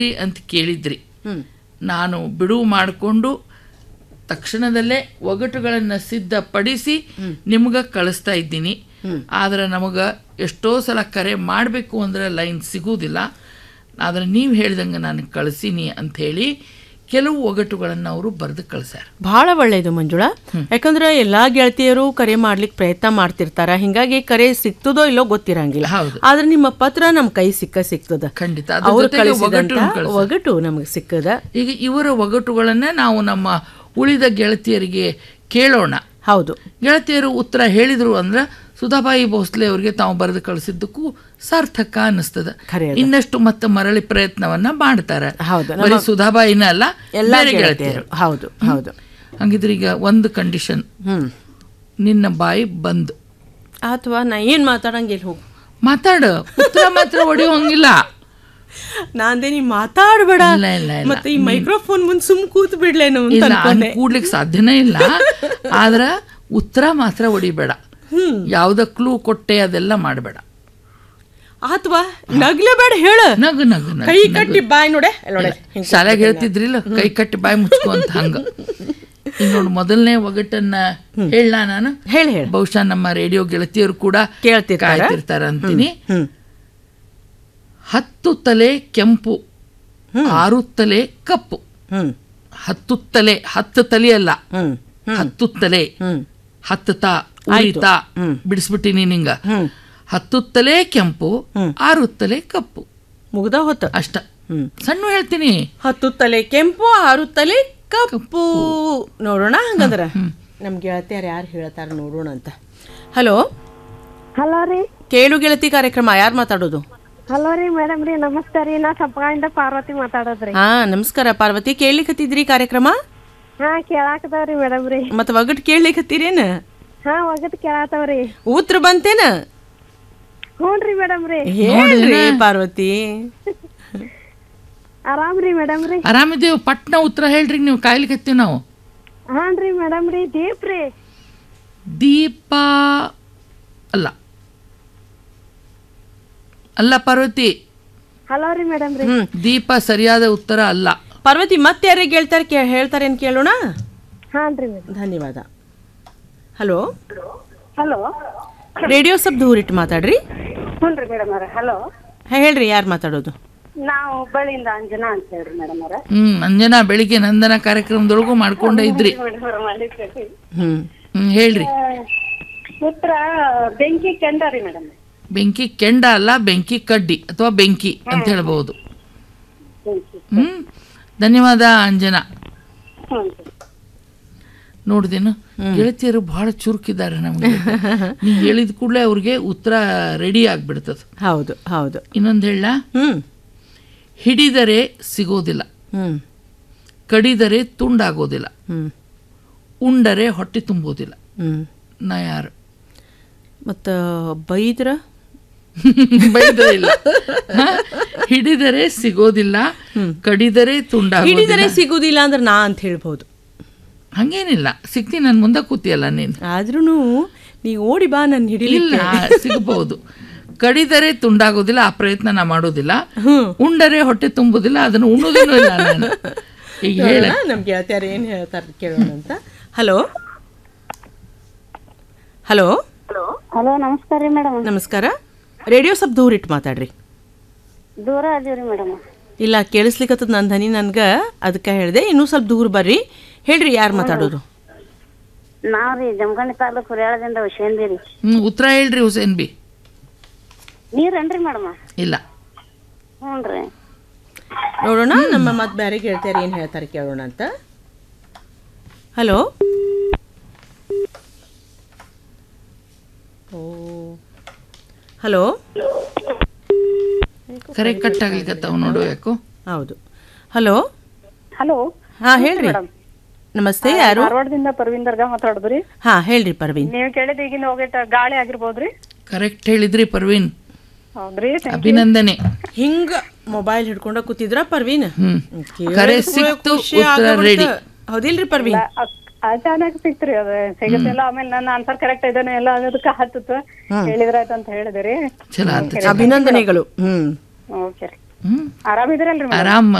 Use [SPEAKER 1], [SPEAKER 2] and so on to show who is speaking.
[SPEAKER 1] ಅಂತ ಕೇಳಿದ್ರಿ
[SPEAKER 2] ಹ್ಮ್
[SPEAKER 1] ನಾನು ಬಿಡುವು ಮಾಡಿಕೊಂಡು ತಕ್ಷಣದಲ್ಲೇ ಒಗಟುಗಳನ್ನು ಸಿದ್ಧಪಡಿಸಿ ನಿಮ್ಗೆ ಕಳಿಸ್ತಾ ಇದ್ದೀನಿ ಆದ್ರೆ ನಮಗೆ ಎಷ್ಟೋ ಸಲ ಕರೆ ಮಾಡಬೇಕು ಅಂದ್ರೆ ಲೈನ್ ಸಿಗುವುದಿಲ್ಲ ಆದರೆ ನೀವು ಹೇಳ್ದಂಗೆ ನಾನು ಕಳಿಸೀನಿ ಅಂಥೇಳಿ ಕೆಲವು ಒಗಟುಗಳನ್ನು ಅವರು ಬರೆದು ಕಳಿಸ್ಯಾರ
[SPEAKER 2] ಬಹಳ ಒಳ್ಳೇದು ಮಂಜುಳಾ ಯಾಕಂದ್ರೆ ಎಲ್ಲಾ ಗೆಳತಿಯರು ಕರೆ ಮಾಡ್ಲಿಕ್ಕೆ ಪ್ರಯತ್ನ ಮಾಡ್ತಿರ್ತಾರ ಹಿಂಗಾಗಿ ಕರೆ ಸಿಗ್ತದೋ ಇಲ್ಲೋ ಗೊತ್ತಿರಂಗಿಲ್ಲ
[SPEAKER 1] ಹೌದು.
[SPEAKER 2] ಆದ್ರೆ ನಿಮ್ಮ ಪತ್ರ ನಮ್ ಕೈ ಸಿಕ್ಕ ಸಿಗ್ತದ
[SPEAKER 1] ಖಂಡಿತ ಅದ್ರ
[SPEAKER 2] ಅವ್ರು
[SPEAKER 1] ಜೊತೆಗೆ
[SPEAKER 2] ಕಳಿಸಿದಂತ
[SPEAKER 1] ಒಗಟುನು ಕಳ್ಸ್ಯಾರ.
[SPEAKER 2] ಒಗಟು ನಮಗೆ ಸಿಕ್ಕದ
[SPEAKER 1] ಈಗ ಇವರ ಒಗಟುಗಳನ್ನೇ ನಾವು ನಮ್ಮ ಉಳಿದ ಗೆಳತಿಯರಿಗೆ ಕೇಳೋಣ
[SPEAKER 2] ಹೌದು
[SPEAKER 1] ಗೆಳತಿಯರು ಉತ್ತರ ಹೇಳಿದ್ರು ಅಂದ್ರೆ ಸುಧಾಬಾಯಿ ಭೋಸ್ಲೆ ಅವರಿಗೆ ತಾವು ಬರೆದು ಕಳಿಸಿದ್ದಕ್ಕೂ ಸಾರ್ಥಕ ಅನ್ನಿಸ್ತದ
[SPEAKER 2] ಖರೆ ಅದ.
[SPEAKER 1] ಇನ್ನಷ್ಟು ಮತ್ತೆ ಮರಳಿ ಪ್ರಯತ್ನವನ್ನ ಮಾಡ್ತಾರೆ
[SPEAKER 2] ಹೌದು,
[SPEAKER 1] ಬರೀ ಸುಧಾಬಾಯಿನ ಅಲ್ಲ
[SPEAKER 2] ಎಲ್ಲಾ
[SPEAKER 1] ಬೇರೆ
[SPEAKER 2] ಗೆಳತಿಯರು
[SPEAKER 1] ಗೆಳತಿಯರು
[SPEAKER 2] ಹೌದು ಹೌದು
[SPEAKER 1] ಹಂಗಿದ್ರೆ ಈಗ ಒಂದು ಕಂಡೀಷನ್
[SPEAKER 2] ಹ್ಮ್
[SPEAKER 1] ನಿನ್ನ ಬಾಯಿ ಬಂದ್
[SPEAKER 2] ಅಥವಾ ನಾ ಏನ್ ಮಾತಾಡಂಗಿಲ್ಲ ಹೋಗು
[SPEAKER 1] ಮಾತಾಡ ಉತ್ತರ ಮಾತ್ರ ಹೊಡಿಯೋಂಗಿಲ್ಲ
[SPEAKER 2] ನಾಂದೇ ನೀ ಮಾತಾಡ್ಬೇಡ
[SPEAKER 1] ಇಲ್ಲ, ಇಲ್ಲ, ಇಲ್ಲ.
[SPEAKER 2] ಮತ್ತೆ ಈ ಮೈಕ್ರೋಫೋನ್ ಮುಂದ್ ಸುಮ್ ಕೂತ್ ಬಿಡ್ಲೇನು ಅಂತ
[SPEAKER 1] ಇಲ್ಲ
[SPEAKER 2] ಅನ್ಕೊಂಡೆ
[SPEAKER 1] ಕೂಡ್ಲಿಕ್ಕೆ ಸಾಧ್ಯನೇ ಇಲ್ಲ ಆದ್ರ ಉತ್ತರ ಮಾತ್ರ ಹೊಡಿಬೇಡ ಯಾವ್ದ ಕ್ಲೂ ಕೊಟ್ಟೆ ಅದೆಲ್ಲ ಮಾಡಬೇಡ
[SPEAKER 2] ಅಥವಾ ನಗ್ಲೇ ಬೇಡ ಹೇಳ
[SPEAKER 1] ನಗು ನಗು ನಗು
[SPEAKER 2] ಕೈ ಕಟ್ಟಿ ಬಾಯ್ ನೋಡೆ ನೋಡೆ
[SPEAKER 1] ಶಾಲೆಗೆ ಹೇಳ್ತಿದ್ರಿಲ್ಲ ಕೈ ಕಟ್ಟಿ ಬಾಯಿ ಮುಚ್ಕೊಂತ ಹಂಗ ಈಗ ನೋಡು ಮೊದಲನೇ ಒಗಟನ್ನ ಹೇಳ ನಾನು
[SPEAKER 2] ಹೇಳಿ ಹೇಳ
[SPEAKER 1] ಬಹುಶಃ ನಮ್ಮ ರೇಡಿಯೋ ಗೆಳತಿಯರು ಕೂಡ
[SPEAKER 2] ಕೇಳ್ತಿರ್ತಾರ?
[SPEAKER 1] ಕಾಯ್ತಿರ್ತಾರ ಅಂತೀನಿ
[SPEAKER 2] ಹ್ಮ್
[SPEAKER 1] ಹತ್ತು ತಲೆ ಕೆಂಪು ಆರು ತಲೆ ಕಪ್ಪು
[SPEAKER 2] ಹ್ಮ್
[SPEAKER 1] ಹತ್ತು ತಲೆ ಹತ್ತು ತಲೆ ಅಲ್ಲ
[SPEAKER 2] ಹ್ಮ್
[SPEAKER 1] ಹತ್ತು ತಲೆ
[SPEAKER 2] ಹ್ಮ್
[SPEAKER 1] ಹತ್ತತ ಉಳಿತ ಬಿಡಿಸ್ಬಿಟ್ಟಿನಿ ನಿಂಗ ಹತ್ತು ತಲೆ ಕೆಂಪು ಆರು ತಲೆ ಕಪ್ಪು
[SPEAKER 2] ಮುಗ್ದ ಹೊತ್ತ
[SPEAKER 1] ಅಷ್ಟ
[SPEAKER 2] ಹ್ಮ್
[SPEAKER 1] ಸಣ್ಣ ಹೇಳ್ತೀನಿ
[SPEAKER 2] ಹತ್ತು ತಲೆ ಕೆಂಪು ಆರು ತಲೆ ಕಪ್ಪು ನೋಡೋಣ ಹಂಗಂದ್ರ ನಮ್ ಗೆಳತಿಯರು ಯಾರು ಹೇಳ್ತಾರ ನೋಡೋಣ ಅಂತ ಹಲೋ
[SPEAKER 3] ಹಲೋ ರೀ
[SPEAKER 2] ಕೇಳು ಗೆಳತಿ ಕಾರ್ಯಕ್ರಮ ಯಾರು ಮಾತಾಡೋದು
[SPEAKER 3] ಹಲೋ ರೀ ಮೇಡಮ್ ರೀ ನಮಸ್ತೆ ರೀ ನಾ ಸಪ್ಪಗಾಯಿಂದ ಪಾರ್ವತಿ ಮಾತಾಡೋದ್ರಿ
[SPEAKER 2] ಹಾ ನಮಸ್ಕಾರ ಪಾರ್ವತಿ ಕೇಳ್ಲಿಕತ್ತಿದ್ರಿ ಕಾರ್ಯಕ್ರಮ
[SPEAKER 3] ಹಾ ಕೇಳಾಕತಾವ್ರಿ ಮೇಡಮ್ ರೀ
[SPEAKER 2] ಮತ್ತ ಒಗಟ್ ಕೇಳ್ಲಿಕತ್ತೀರೇನ
[SPEAKER 3] ಹಾ ಒಗಟ್ ಕೇಳಾತಾವ್ರಿ
[SPEAKER 2] ಉತ್ತರ ಬಂತೇನ
[SPEAKER 3] ಹ್ಞೂನ್ರಿ ಮೇಡಮ್ ರೀ
[SPEAKER 2] ಹೇಳ್ರಿ ಪಾರ್ವತಿ
[SPEAKER 3] ಆರಾಮ್ ರೀ ಮೇಡಮ್ ರೀ
[SPEAKER 1] ಆರಾಮಿದ್ದೇವು ಪಟ್ನ ಉತ್ತರ ಹೇಳ್ರಿ ನೀವು ಕಾಯ್ಲಿಕತ್ತೀವಿ ನಾವು
[SPEAKER 3] ಹಾನ್ರಿ ಮೇಡಮ್ ರೀ ದೀಪ್ ರೀ
[SPEAKER 1] ದೀಪ ಅಲ್ಲ ಅಲ್ಲ ಪಾರ್ವತಿ
[SPEAKER 3] ಹಲೋ ರೀ ಮೇಡಮ್ ರೀ
[SPEAKER 1] ದೀಪ ಸರಿಯಾದ ಉತ್ತರ ಅಲ್ಲ
[SPEAKER 2] ಪಾರ್ವತಿ ಮತ್ತೆ ಯಾರಿಗೆ ಹೇಳ್ತಾರೆ ಕೇ ಹೇಳ್ತಾರೇನ್ ಕೇಳೋಣ
[SPEAKER 3] ಹಾನ್ರಿ ಮೇಡಮ್
[SPEAKER 2] ಧನ್ಯವಾದ ಹಲೋ
[SPEAKER 3] ಹಲೋ
[SPEAKER 2] ರೇಡಿಯೋ ಸಬ್ ದೂರಿಟ್ಟು ಮಾತಾಡ್ರಿ
[SPEAKER 3] ಹ್ಞೂನ್ರಿ ಮೇಡಮ್ ಅವ್ರ ಹಲೋ
[SPEAKER 2] ಹಾ, ಹೇಳ್ರಿ ಯಾರು ಮಾತಾಡೋದು
[SPEAKER 3] ನಾವು ಹುಬ್ಬಳ್ಳಿಯಿಂದ ಅಂಜನಾ ಅಂತ ಹೇಳ್ರಿ ಮೇಡಮ್ ಅವ್ರ
[SPEAKER 1] ಹ್ಮ್ ಅಂಜನಾ ಬೆಳಿಗ್ಗೆ ನಂದನ ಕಾರ್ಯಕ್ರಮದೊಳಗೂ ಮಾಡ್ಕೊಂಡೇ ಇದ್ರಿ
[SPEAKER 3] ಮೇಡಮ್ ಅವ್ರ ಮಾಡಿದ್ರಿ
[SPEAKER 2] ಹ್ಮ್
[SPEAKER 1] ಹ್ಮ್ ಹೇಳ್ರಿ
[SPEAKER 3] ಉತ್ತರ ಬೆಂಕಿ ಕೆಂಡ ರೀ ಮೇಡಮ್
[SPEAKER 1] ಬೆಂಕಿ ಕೆಂಡ ಅಲ್ಲ ಬೆಂಕಿ ಕಡ್ಡಿ ಅಥವಾ ಬೆಂಕಿ ಅಂತ ಹೇಳ್ಬಹುದು
[SPEAKER 3] ಬೆಂಕಿ
[SPEAKER 1] ಹ್ಮ್ ಧನ್ಯವಾದ ಅಂಜನಾ
[SPEAKER 3] ಹ್ಞೂ
[SPEAKER 1] ನೋಡ್ದೇನು ಗೆಳತಿಯರು ಬಹಳ ಚುರುಕಿದ್ದಾರೆ ನಮಗೆ ನೀ ಹೇಳಿದ ಕೂಡಲೇ ಅವ್ರಿಗೆ ಉತ್ತರ ರೆಡಿ ಆಗ್ಬಿಡ್ತದ
[SPEAKER 2] ಹೌದು ಹೌದು
[SPEAKER 1] ಇನ್ನೊಂದು ಹೇಳ
[SPEAKER 2] ಹ್ಮ್
[SPEAKER 1] ಹಿಡಿದರೆ ಸಿಗೋದಿಲ್ಲ
[SPEAKER 2] ಹ್ಮ್
[SPEAKER 1] ಕಡಿದರೆ ತುಂಡಾಗೋದಿಲ್ಲ
[SPEAKER 2] ಹ್ಮ್
[SPEAKER 1] ಉಂಡರೆ ಹೊಟ್ಟೆ ತುಂಬೋದಿಲ್ಲ
[SPEAKER 2] ಹ್ಮ್
[SPEAKER 1] ನಾ ಯಾರು
[SPEAKER 2] ಮತ್ತ ಬೈದ್ರ
[SPEAKER 1] ಬೈದ ಇಲ್ಲ ಹ? ಹಿಡಿದರೆ ಸಿಗೋದಿಲ್ಲ ಕಡಿದರೆ ತುಂಡಾಗೋದಿಲ್ಲ
[SPEAKER 2] ಹಿಡಿದರೆ ಸಿಗುದಿಲ್ಲ ಅಂದ್ರೆ ನಾ ಅಂತ ಹೇಳ್ಬೋದು
[SPEAKER 1] ಹಂಗೇನಿಲ್ಲ ಸಿಗ್ತೀನಿ ನನ್ ಮುಂದೆ ಕೂತಿಯಲ್ಲ ನೀನು
[SPEAKER 2] ಆದ್ರೂ ನೀ ಓಡಿ ಬಾ ನನ್
[SPEAKER 1] ಇಲ್ಲ
[SPEAKER 2] ಹಿಡಿಲಿಲ್ಲ
[SPEAKER 1] ಸಿಗಬಹುದು ಕಡಿದರೆ ತುಂಡಾಗೋದಿಲ್ಲ ಆ ಪ್ರಯತ್ನ ನಾ ಮಾಡೋದಿಲ್ಲ ಉಂಡರೆ ಹೊಟ್ಟೆ ತುಂಬುದಿಲ್ಲ ಅದನ್ನು ಉಣ್ಣೋದೇನೂ ಇಲ್ಲ ನಾನು ಈಗ ಹೇಳ
[SPEAKER 2] ನಮ್ ಗೆಳತಿಯರು ಏನ್ ಹೇಳ್ತಾರ ಕೇಳೋಣ ಅಂತ ಹಲೋ ಹಲೋ
[SPEAKER 3] ಹಲೋ ನಮಸ್ಕಾರ ರೀ ಮೇಡಮ್
[SPEAKER 2] ನಮಸ್ಕಾರ ರೇಡಿಯೋ ಸಬ್ ದೂರ ಇಟ್ಟು ಮಾತಾಡ್ರಿ
[SPEAKER 3] ದೂರ ಅದೀವ್ರಿ ಮೇಡಮ್
[SPEAKER 2] ಇಲ್ಲ ಕೇಳಿಸ್ಲಿಕ್ಕತ್ತದ ನನ್ನ ಧ್ವನಿ ನನ್ಗೆ ಅದಕ್ಕೆ ಹೇಳಿದೆ ಇನ್ನೂ ಸ್ವಲ್ಪ ದೂರ ಬರ್ರಿ ಹೇಳ್ರಿ ಯಾರು ಮಾತಾಡೋದು
[SPEAKER 3] ನಾವ್ ರೀ ಜಮಖಂಡಿ ತಾಲೂಕು ಹುರಿಯಾಳದಿಂದ ಹುಷೇಂದಿ ರೀ
[SPEAKER 1] ಹ್ಮ್ ಉತ್ತರ ಹೇಳ್ರಿ ಹುಸೇನ್ ಬಿ
[SPEAKER 3] ನೀರೇನ್ರಿ ಮೇಡಮ್
[SPEAKER 1] ಇಲ್ಲ
[SPEAKER 3] ಹ್ಞೂ ರೀ
[SPEAKER 2] ನೋಡೋಣ ನಮ್ಮ ಮತ್ತೆ ಬೇರೆ ಗೆಳತಿಯರು ಏನು ಹೇಳ್ತಾರೆ ಕೇಳೋಣ ಅಂತ ಹಲೋ ಓ ಹಲೋ
[SPEAKER 1] ಕರೆ ಕಟ್ ಆಗ್ಲಿಕತ್ತಾವ ನೋಡು ಯಾಕೋ
[SPEAKER 2] ಹೌದು ಹಲೋ
[SPEAKER 3] ಹಲೋ
[SPEAKER 2] ಹಾ ಹೇಳ್ರಿ ನಮಸ್ತೆ ಯಾರು
[SPEAKER 3] ಧಾರವಾಡದಿಂದ ಪರ್ವೀನ್ ದರ್ಗಾ ಮಾತಾಡೋದ್ರಿ
[SPEAKER 2] ಹಾ ಹೇಳ್ರಿ ಪರ್ವೀನ್
[SPEAKER 3] ನೀವು ಕೇಳಿದ ಈಗಿನ ಹೋಗಿಟ್ಟ ಗಾಳಿ ಆಗಿರ್ಬೋದ್ರಿ
[SPEAKER 1] ಕರೆಕ್ಟ್ ಹೇಳಿದ್ರಿ ಪರ್ವೀನ್
[SPEAKER 3] ಹೌದ್ರಿ
[SPEAKER 1] ಅಭಿನಂದನೆ
[SPEAKER 2] ಹಿಂಗ ಮೊಬೈಲ್ ಹಿಡ್ಕೊಂಡ ಕೂತಿದ್ರ ಪರ್ವೀನ್
[SPEAKER 1] ಹ್ಮ್
[SPEAKER 2] ಕೇಳಿದ್ರೆ
[SPEAKER 1] ಕರೆ ಸಿಕ್ತು
[SPEAKER 2] ಖುಷಿ
[SPEAKER 1] ಉತ್ತರ
[SPEAKER 2] ಆಗ್ಬಿಡ್ತ.
[SPEAKER 1] ರೆಡಿ
[SPEAKER 2] ಹೌದಿಲ್ರಿ ಪರ್ವೀನ್
[SPEAKER 3] ಅಚಾನಕ್ ಸಿಕ್ತ್ರಿ ಅದು ಸಿಗುತ್ತಿಲ್ಲ ಆಮೇಲೆ ನನ್ನ ಆನ್ಸರ್ ಕರೆಕ್ಟ್ ಇದ್ದಾನೆ ಎಲ್ಲ ಅನ್ನೋದಕ್ಕೆ ಹತ್ತಿತ್ತು ಹೇಳಿದ್ರಾಯ್ತು ಅಂತ ಹೇಳಿದ್ರಿ
[SPEAKER 1] ಚಲೋ ಆತ
[SPEAKER 2] ಅಭಿನಂದನೆಗಳು ಹ್ಮ್
[SPEAKER 3] ಓಕೆ ರೀ
[SPEAKER 1] ಹ್ಮ್
[SPEAKER 3] ಆರಾಮಿದ್ರಲ್ರಿ
[SPEAKER 1] ಆರಾಮ್